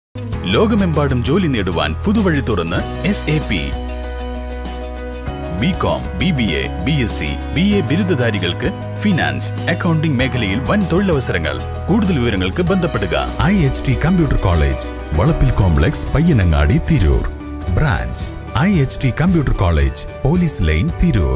ലോകമെമ്പാടും ജോലി നേടുവാൻ പുതുവഴി തുറന്ന് S A P B com B B A B S C B A ബിരുദധാരികൾക്ക് ഫിനാൻസ് അക്കൗണ്ടിംഗ് മേഖലയിൽ വൻ തൊഴിലവസരങ്ങൾ കൂടുതൽ വിവരങ്ങൾക്ക് ബന്ധപ്പെടുക I H T computer college വളപ്പിൽ complex Payyanangadi Tirur branch I H T computer college police line Tirur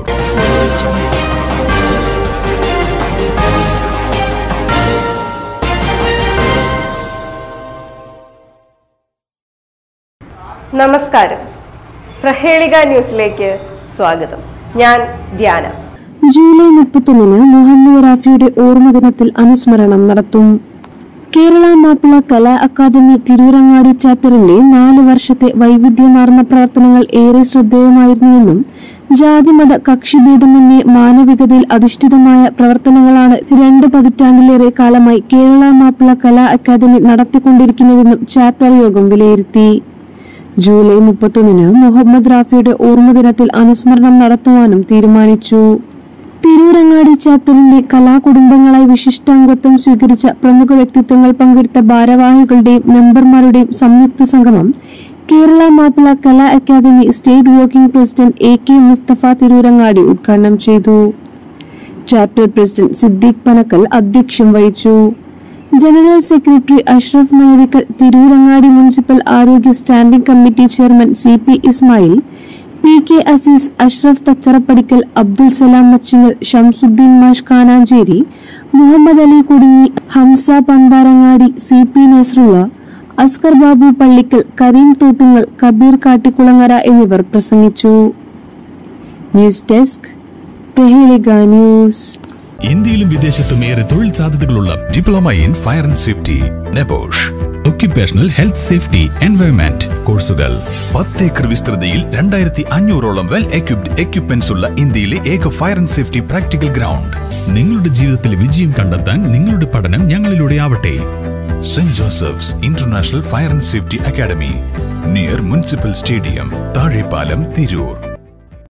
നമസ്കാരം പ്രഹേളിക ന്യൂസിലേക്ക് സ്വാഗതം ഞാൻ ധ്യാന ജൂലൈ മുപ്പത്തൊന്നിന് മുഹമ്മദ് റാഫിയുടെ ഓർമ്മ ദിനത്തിൽ അനുസ്മരണം നടത്തും കേരള മാപ്പിള കലാ അക്കാദമി തിരൂരങ്ങാടി ചാപ്റ്ററിന്റെ നാല് വർഷത്തെ വൈവിധ്യമാർന്ന പ്രവർത്തനങ്ങൾ ഏറെ ശ്രദ്ധേയമായിരുന്നുവെന്നും ജാതിമത കക്ഷിഭേദമന്യേ മാനവികതയിൽ അധിഷ്ഠിതമായ പ്രവർത്തനങ്ങളാണ് രണ്ട് പതിറ്റാണ്ടിലേറെ കാലമായി കേരള മാപ്പിള കലാ അക്കാദമി നടത്തിക്കൊണ്ടിരിക്കുന്നതെന്നും ചാപ്റ്റർ യോഗം വിലയിരുത്തി ജൂലൈ മുപ്പത്തൊന്നിന് മുഹമ്മദ് റാഫിയുടെ ഓർമ്മ ദിനത്തിൽ അനുസ്മരണം നടത്തുവാനും തീരുമാനിച്ചു തിരൂരങ്ങാടി ചാപ്റ്ററിന്റെ കലാകുടുംബങ്ങളായി വിശിഷ്ടാംഗത്വം സ്വീകരിച്ച പ്രമുഖ വ്യക്തിത്വങ്ങൾ പങ്കെടുത്ത ഭാരവാഹികളുടെയും മെമ്പർമാരുടെയും സംയുക്ത സംഗമം Kerala Mappila Kala academy state working president A K Mustafa Tirurangadi ഉദ്ഘാടനം ചെയ്തു ചാപ്റ്റർ പ്രസിഡന്റ് സിദ്ദീഖ് പനക്കൽ അധ്യക്ഷം വഹിച്ചു general secretary Ashraf Malavikkal Tirurangadi municipal ആരോഗ്യ standing committee chairman C P Ismail P K Azeez Ashraf Thacharappadikkal Abdul Salam Machingal Shamsuddin മാഷ് കാനാഞ്ചേരി മുഹമ്മദ് അലി കുടുങ്ങി ഹംസ പന്താരങ്ങാടി സി പി നസ്രുള്ള അസ്കർ ബാബു പള്ളിക്കൽ കരീം തോട്ടുങ്ങൽ കബീർ കാട്ടിക്കുളങ്ങര എന്നിവർ പ്രസംഗിച്ചു ന്യൂസ് ഡെസ്ക് പ്രഹേളിക ന്യൂസ് ഇന്ത്യയിലും വിദേശത്തും ഏറെ തൊഴിൽ സാധ്യതകളുള്ള diploma in fire and safety NEBOSH occupational health safety environment കോഴ്സുകൾ പത്ത് ഏക്കർ വിസ്തൃതിയിൽ രണ്ടായിരത്തി അഞ്ഞൂറോളം വെൽ എക്യുപ്ഡ് എക്യുപ്മെന്റ്സ് ഉള്ള ഇന്ത്യയിലെ ഏക fire and safety practical ground നിങ്ങളുടെ ജീവിതത്തിൽ വിജയം കണ്ടെത്താൻ നിങ്ങളുടെ പഠനം ഞങ്ങളിലൂടെ ആവട്ടെ saint Joseph's international fire and safety academy near municipal stadium Thazhepalam Tirur